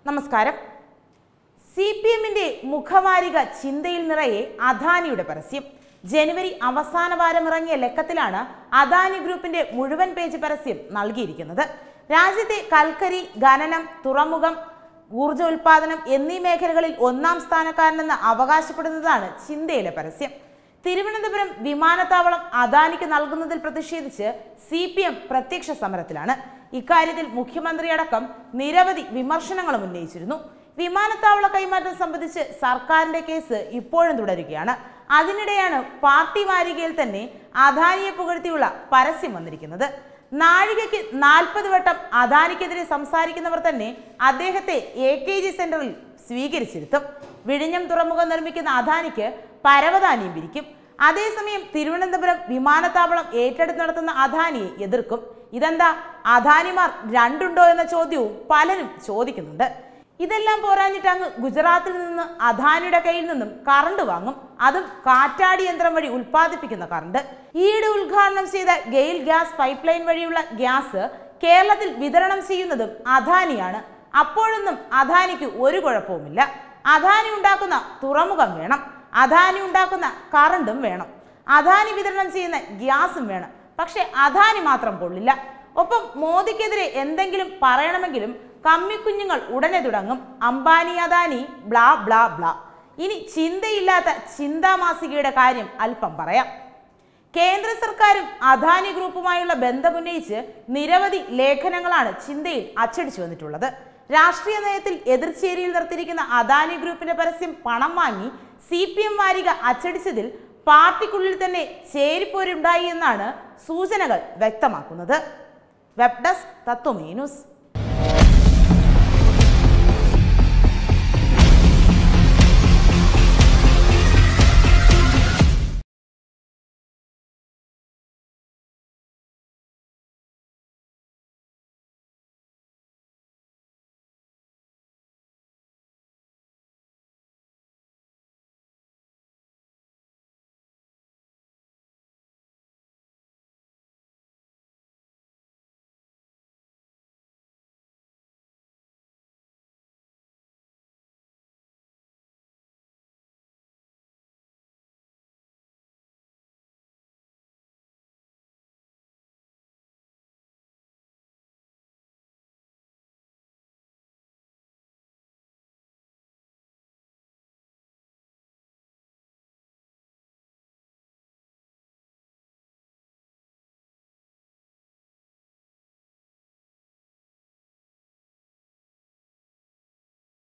നമസ്കാരം C P എമ്മിന്റെ മുഖവാരിക ചിന്തയിൽ നിറയെ അദാനിയുടെ പരസ്യം ജനുവരി അവസാന വാരം ഇറങ്ങിയ ലക്കത്തിലാണ് അദാനി ഗ്രൂപ്പിന്റെ മുഴുവൻ പേജ് പരസ്യം നൽകിയിരിക്കുന്നത് രാജ്യത്തെ കൽക്കരി ഖനനം തുറമുഖം ഊർജ ഉൽപാദനം എന്നീ മേഖലകളിൽ ഒന്നാം സ്ഥാനക്കാരനെന്ന് അവകാശപ്പെടുന്നതാണ് ചിന്തയിലെ പരസ്യം തിരുവനന്തപുരം വിമാനത്താവളം അദാനിക്ക് നൽകുന്നതിൽ പ്രതിഷേധിച്ച് സി പി എം പ്രത്യക്ഷ സമരത്തിലാണ് ഇക്കാര്യത്തിൽ മുഖ്യമന്ത്രിയടക്കം നിരവധി വിമർശനങ്ങളും ഉന്നയിച്ചിരുന്നു വിമാനത്താവള കൈമാറ്റം സംബന്ധിച്ച് സർക്കാരിന്റെ കേസ് ഇപ്പോഴും തുടരുകയാണ് അതിനിടെയാണ് പാർട്ടി വാരികയിൽ തന്നെ അദാനിയെ പുകഴ്ത്തിയുള്ള പരസ്യം വന്നിരിക്കുന്നത് നാഴികയ്ക്ക് നാൽപ്പത് വട്ടം അദാനിക്കെതിരെ സംസാരിക്കുന്നവർ തന്നെ അദ്ദേഹത്തെ എ കെ ജി സെന്ററിൽ സ്വീകരിച്ചിരുത്തും വിഴിഞ്ഞം തുറമുഖം നിർമ്മിക്കുന്ന അദാനിക്ക് പരവതാനിയും പിരിക്കും അതേസമയം തിരുവനന്തപുരം വിമാനത്താവളം ഏറ്റെടുത്ത് നടത്തുന്ന അദാനിയെ എതിർക്കും ഇതെന്താ അദാനിമാർ രണ്ടുണ്ടോ എന്ന ചോദ്യവും പലരും ചോദിക്കുന്നുണ്ട് ഇതെല്ലാം പോരാഞ്ഞിട്ട് അങ്ങ് ഗുജറാത്തിൽ നിന്ന് അദാനിയുടെ കയ്യിൽ നിന്നും കറണ്ട് വാങ്ങും അതും കാറ്റാടി യന്ത്രം വഴി ഉൽപ്പാദിപ്പിക്കുന്ന കറണ്ട് ഈയിടെ ഉദ്ഘാടനം ചെയ്ത ഗെയിൽ ഗ്യാസ് പൈപ്പ് ലൈൻ വഴിയുള്ള ഗ്യാസ് കേരളത്തിൽ വിതരണം ചെയ്യുന്നതും അദാനിയാണ് അപ്പോഴൊന്നും അദാനിക്ക് ഒരു കുഴപ്പവുമില്ല അദാനി ഉണ്ടാക്കുന്ന തുറമുഖം വേണം അദാനി ഉണ്ടാക്കുന്ന കറണ്ടും വേണം അദാനി വിതരണം ചെയ്യുന്ന ഗ്യാസും വേണം പക്ഷെ അദാനി മാത്രം കൊള്ളില്ല ഒപ്പം മോദിക്കെതിരെ എന്തെങ്കിലും പറയണമെങ്കിലും കമ്മിക്കുഞ്ഞുങ്ങൾ ഉടനെ തുടങ്ങും Ambani Adani blah blah blah ഇനി ചിന്തയില്ലാത്ത ചിന്താമാസികയുടെ കാര്യം അല്പം പറയാം കേന്ദ്ര സർക്കാരും അദാനി ഗ്രൂപ്പുമായുള്ള ബന്ധമുന്നയിച്ച് നിരവധി ലേഖനങ്ങളാണ് ചിന്തയിൽ അച്ചടിച്ചു വന്നിട്ടുള്ളത് രാഷ്ട്രീയ നയത്തിൽ എതിർചേരിയിൽ നിർത്തിയിരിക്കുന്ന അദാനി ഗ്രൂപ്പിന്റെ പരസ്യം പണം വാങ്ങി സി പി എം വാരിക അച്ചടിച്ചതിൽ പാർട്ടിക്കുള്ളിൽ തന്നെ ചേരിപ്പോരുണ്ടായി എന്നാണ് സൂചനകൾ വ്യക്തമാക്കുന്നത് വെബ് ഡെസ്ക് തത്വമേ ന്യൂസ്